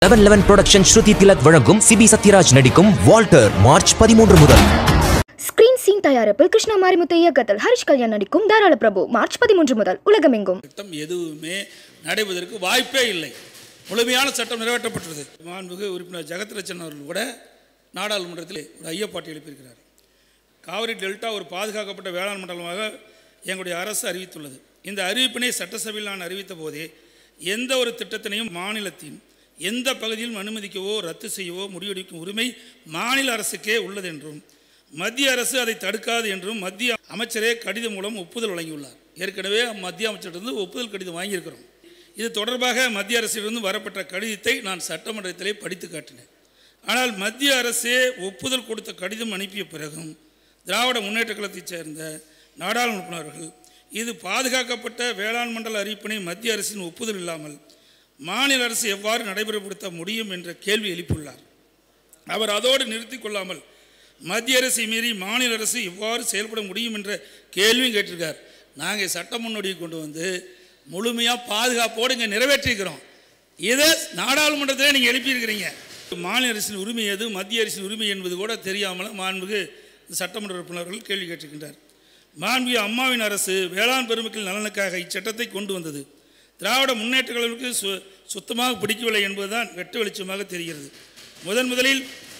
eleven eleven production Shruti Tilak வழங்கும் சிபி சத்யராஜ் நடிக்கும் Walter March பதிமூன்று முதல் ஸ்கிரீன் சீன் தயாரிப்பில் கிருஷ்ண மாரிமுத்து இயக்கத்தில் ஹரிஷ் கல்யாண் நடிக்கும் தாராள பிரபு மார்ச் பதிமூன்று முதல் உலகமெங்கும் சட்டம் எதுவுமே நடைபெறுவதற்கு வாய்ப்பே இல்லை முழுமையான சட்டம் நிறைவேற்றப்பட்டுள்ளது மாண்புமிகு உறுப்பினர் ஜெகத் ரச்சன் அவர்கள் கூட நாடாளுமன்றத்தில் ஒரு ஐயப்பாட்டு எழுப்பியிருக்கிறார் காவிரி டெல்டா ஒரு பாதுகாக்கப்பட்ட வேளாண் மண்டலமாக எங்களுடைய அரசு அறிவித்துள்ளது இந்த அறிவிப்பினை சட்டசபையில் நான் அறிவித்த போதே எந்த ஒரு திட்டத்தினையும் மாநிலத்தின் எந்த பகுதியிலும் அனுமதிக்கவோ ரத்து செய்யவோ முடிவெடுக்கும் உரிமை மாநில அரசுக்கே உள்ளது என்றும் மத்திய அரசு அதை தடுக்காது என்றும் மத்திய அமைச்சரே கடிதம் மூலம் ஒப்புதல் வழங்கியுள்ளார் ஏற்கனவே மத்திய அமைச்சரிடந்து ஒப்புதல் கடிதம் வாங்கியிருக்கிறோம் இது தொடர்பாக மத்திய அரசிலிருந்து வரப்பட்ட கடிதத்தை நான் சட்டமன்றத்திலே படித்து காட்டினேன் ஆனால் மத்திய அரசே ஒப்புதல் கொடுத்த கடிதம் அனுப்பிய பிறகும் திராவிட முன்னேற்ற கழகத்தைச் சேர்ந்த நாடாளுமன்ற உறுப்பினர்கள் இது பாதுகாக்கப்பட்ட வேளாண் மண்டல அறிவிப்பினை மத்திய அரசின் ஒப்புதல் இல்லாமல் மாநில அரசு எவ்வாறு நடைமுறைப்படுத்த முடியும் என்ற கேள்வி எழுப்பியுள்ளார் அவர் அதோடு நிறுத்திக் கொள்ளாமல் மத்திய அரசை மீறி மாநில அரசு இவ்வாறு செயல்பட முடியும் என்ற கேள்வியும் கேட்டிருக்கார் நாங்கள் சட்ட முன்னோடியை கொண்டு வந்து முழுமையாக பாதுகாப்போடு இங்கே நிறைவேற்றியிருக்கிறோம் இதை நாடாளுமன்றத்திலே நீங்கள் எழுப்பியிருக்கிறீங்க மாநில அரசின் உரிமை எது மத்திய அரசின் உரிமை என்பது கூட தெரியாமல் மாண்புக்கு சட்டமன்ற உறுப்பினர்கள் கேள்வி கேட்டிருக்கின்றார் மாண்புமிகு அம்மாவின் அரசு வேளாண் பெருமக்கள் நலனுக்காக இச்சட்டத்தை கொண்டு வந்தது திராவிட முன்னேற்ற கழகத்துக்கு சு சுத்தமாக பிடிக்கவில்லை என்பதுதான் வெட்ட வெளிச்சமாக தெரிகிறது முதன் முதலில்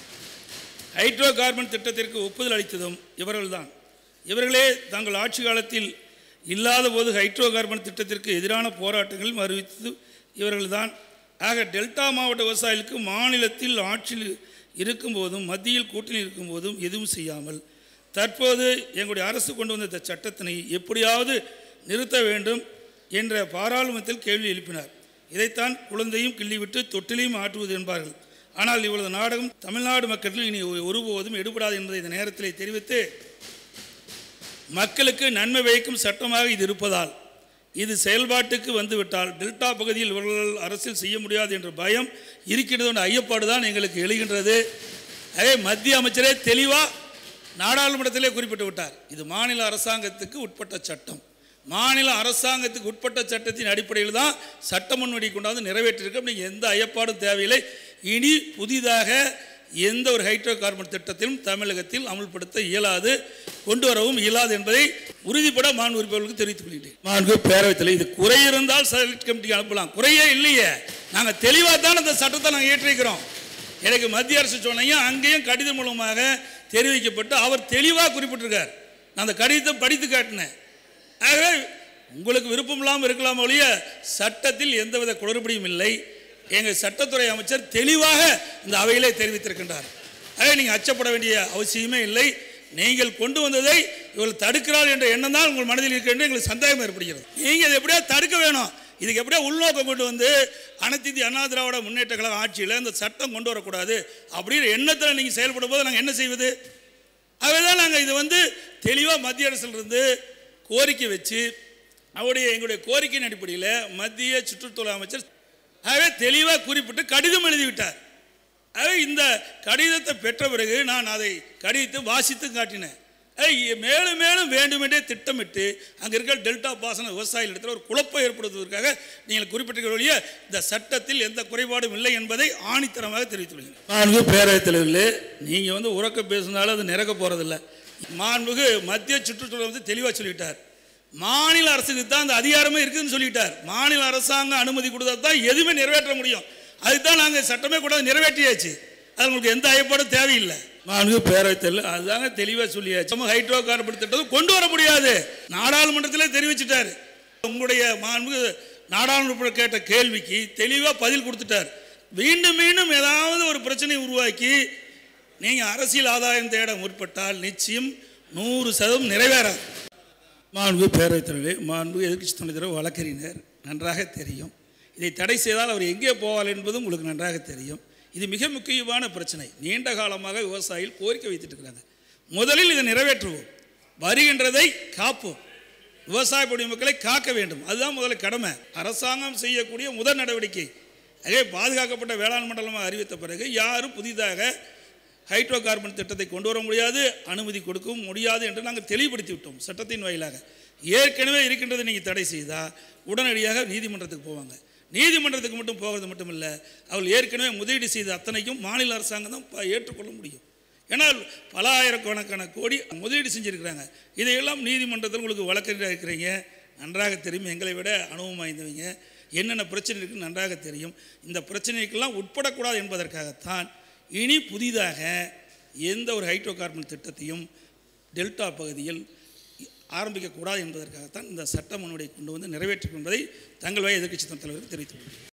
ஹைட்ரோ கார்பன் திட்டத்திற்கு ஒப்புதல் அளித்ததும் இவர்கள்தான் இவர்களே தங்கள் ஆட்சி காலத்தில் இல்லாத போது ஹைட்ரோ கார்பன் திட்டத்திற்கு எதிரான போராட்டங்களும் அறிவித்தது இவர்கள்தான் ஆக டெல்டா மாவட்ட விவசாயிகளுக்கு மாநிலத்தில் ஆட்சியில் இருக்கும்போதும் மத்தியில் கூட்டணி இருக்கும்போதும் எதுவும் செய்யாமல் தற்போது எங்களுடைய அரசு கொண்டு வந்த இந்த சட்டத்தினை எப்படியாவது நிறுத்த வேண்டும் என்ற பாராளுமன்றத்தில் கேள்வி எழுப்பினார் இதைத்தான் குழந்தையும் கிள்ளிவிட்டு தொட்டிலையும் ஆட்டுவது என்பார்கள் ஆனால் இவ்வளவு நாடகம் தமிழ்நாடு மக்களுக்கு இனி ஒருபோதும் எடுபடாது என்பதை இந்த நேரத்திலே தெரிவித்து மக்களுக்கு நன்மை பயக்கும் சட்டமாக இது இருப்பதால் இது செயல்பாட்டுக்கு வந்துவிட்டால் டெல்டா பகுதியில் இவர்கள் அரசியல் செய்ய முடியாது என்ற பயம் இருக்கின்றது என்ற ஐயப்பாடு தான் எங்களுக்கு எழுகின்றது அதே மத்திய அமைச்சரே தெளிவாக நாடாளுமன்றத்திலே குறிப்பிட்டு விட்டார் இது மாநில அரசாங்கத்துக்கு உட்பட்ட சட்டம் மாநில அரசாங்கத்துக்கு உட்பட்ட சட்டத்தின் அடிப்படையில் தான் சட்ட முன்வடி கொண்டாந்து நிறைவேற்றியிருக்கோம் நீங்கள் எந்த ஐயப்பாடும் தேவையில்லை இனி புதிதாக எந்த ஒரு ஹைட்ரோ கார்பன் திட்டத்திலும் தமிழகத்தில் அமல்படுத்த இயலாது கொண்டு வரவும் இயலாது என்பதை உறுதிப்பட மாண்பு உறுப்பினர்களுக்கு தெரிவித்துக் கொள்கிறேன் மாண்பு பேரவைத்தில் இது குறை இருந்தால் செலக்ட் கமிட்டிக்கு அனுப்பலாம் குறையே இல்லையே நாங்கள் தெளிவாக தான் அந்த சட்டத்தை நாங்கள் ஏற்றிருக்கிறோம் எனக்கு மத்திய அரசு சொன்னீங்க அங்கேயும் கடிதம் மூலமாக தெரிவிக்கப்பட்டு அவர் தெளிவாக குறிப்பிட்டிருக்கார் நான் அந்த கடிதத்தை படித்து காட்டினேன் ஆகவே உங்களுக்கு விருப்பம் இல்லாமல் இருக்கலாம் ஒழிய சட்டத்தில் எந்தவித குளறுபடியும் இல்லை எங்கள் சட்டத்துறை அமைச்சர் தெளிவாக இந்த அவையிலே தெரிவித்திருக்கின்றார் ஆகவே நீங்கள் அச்சப்பட வேண்டிய அவசியமே இல்லை நீங்கள் கொண்டு வந்ததை இவர்கள் தடுக்கிறார் என்ற எண்ணம் தான் உங்கள் மனதில் இருக்கின்ற எங்களுக்கு சந்தேகம் ஏற்படுகிறது நீங்கள் இதை எப்படியா தடுக்க வேணும் இதுக்கு எப்படியா உள்நோக்கம் கொண்டு வந்து அனைத்து இந்திய அண்ணா திராவிட முன்னேற்ற கழக ஆட்சியில் இந்த சட்டம் கொண்டு வரக்கூடாது அப்படிங்கிற எண்ணத்தில் நீங்கள் செயல்படும் போது நாங்கள் என்ன செய்வது ஆகவே தான் நாங்கள் இது வந்து தெளிவாக மத்திய அரசிலிருந்து கோரிக்கை வச்சு அவருடைய எங்களுடைய கோரிக்கையின் அடிப்படையில் மத்திய சுற்றுச்சூழல் அமைச்சர் ஆகவே தெளிவாக குறிப்பிட்டு கடிதம் எழுதிவிட்டார் ஆகவே இந்த கடிதத்தை பெற்ற பிறகு நான் அதை கடிதத்தை வாசித்து காட்டினேன் மேலும் மேலும் வேண்டுமென்றே திட்டமிட்டு அங்கே இருக்கிற டெல்டா பாசன விவசாயிகள் இடத்துல ஒரு குழப்பம் ஏற்படுத்துவதற்காக நீங்கள் குறிப்பிட்டிருக்கிற இந்த சட்டத்தில் எந்த குறைபாடும் இல்லை என்பதை ஆணித்தரமாக தெரிவித்துள்ளேன் மாண்பு பேரவைத் தலைவர்களே நீங்கள் வந்து உறக்க பேசினாலும் அது நிறக்க போகிறதில்ல மாண்புகு மத்திய சுற்றுச்சூழல் வந்து தெளிவாக சொல்லிட்டார் மாநில அரசுக்கு தான் அந்த அதிகாரமே இருக்குதுன்னு சொல்லிட்டார் மாநில அரசாங்கம் அனுமதி கொடுத்தா தான் எதுவுமே நிறைவேற்ற முடியும் அதுதான் நாங்கள் சட்டமே கூட நிறைவேற்றியாச்சு அது உங்களுக்கு எந்த ஐயப்பாடும் தேவையில்லை மாண்பு பேரவைத்தில் அதுதாங்க தெளிவாக சொல்லியாச்சு நம்ம ஹைட்ரோ கார்பன் திட்டம் கொண்டு வர முடியாது நாடாளுமன்றத்தில் தெரிவிச்சிட்டார் உங்களுடைய மாண்பு நாடாளுமன்ற கேட்ட கேள்விக்கு தெளிவாக பதில் கொடுத்துட்டார் மீண்டும் மீண்டும் ஏதாவது ஒரு பிரச்சனை உருவாக்கி நீங்கள் அரசியல் ஆதாயம் தேட முற்பட்டால் நிச்சயம் நூறு சதவீதம் நிறைவேறாது மாண்பு பேரவைத் தலைவர் மாண்பு எதிர்க்கட்சி துணைத் தலைவர் வழக்கறிஞர் நன்றாக தெரியும் இதை தடை செய்தால் அவர் எங்கே போவார் என்பதும் உங்களுக்கு நன்றாக தெரியும் இது மிக முக்கியமான பிரச்சனை நீண்ட காலமாக விவசாயிகள் கோரிக்கை வைத்துட்டு இருக்கிறாங்க முதலில் இதை நிறைவேற்றுவோம் வருகின்றதை காப்போம் விவசாய குடிமக்களை காக்க வேண்டும் அதுதான் முதல்ல கடமை அரசாங்கம் செய்யக்கூடிய முதல் நடவடிக்கை அதே பாதுகாக்கப்பட்ட வேளாண் மண்டலமாக அறிவித்த பிறகு யாரும் புதிதாக ஹைட்ரோ கார்பன் திட்டத்தை கொண்டு வர முடியாது அனுமதி கொடுக்கவும் முடியாது என்று நாங்கள் தெளிவுபடுத்தி விட்டோம் சட்டத்தின் வாயிலாக ஏற்கனவே இருக்கின்றதை நீங்கள் தடை செய்தால் உடனடியாக நீதிமன்றத்துக்கு போவாங்க நீதிமன்றத்துக்கு மட்டும் போகிறது மட்டும் இல்லை அவர்கள் ஏற்கனவே முதலீடு செய்த அத்தனைக்கும் மாநில அரசாங்கம் தான் ப- ஏற்றுக்கொள்ள முடியும் ஏன்னால் பல ஆயிரக்கணக்கான கோடி முதலீடு செஞ்சுருக்கிறாங்க இதையெல்லாம் நீதிமன்றத்தில் உங்களுக்கு வழக்கறிஞராக இருக்கிறீங்க நன்றாக தெரியும் எங்களை விட அனுபவம் வாய்ந்தவங்க என்னென்ன பிரச்சனை இருக்குன்னு நன்றாக தெரியும் இந்த பிரச்சனைக்கெல்லாம் உட்படக்கூடாது என்பதற்காகத்தான் இனி புதிதாக எந்த ஒரு ஹைட்ரோ கார்பன் திட்டத்தையும் டெல்டா பகுதியில் ஆரம்பிக்கக்கூடாது என்பதற்காகத்தான் இந்த சட்ட முன்வடை கொண்டு வந்து நிறைவேற்றிக் என்பதை தங்கள் வய எதிர்க்கட்சி தலைவருக்கு தெரிவித்துள்ளது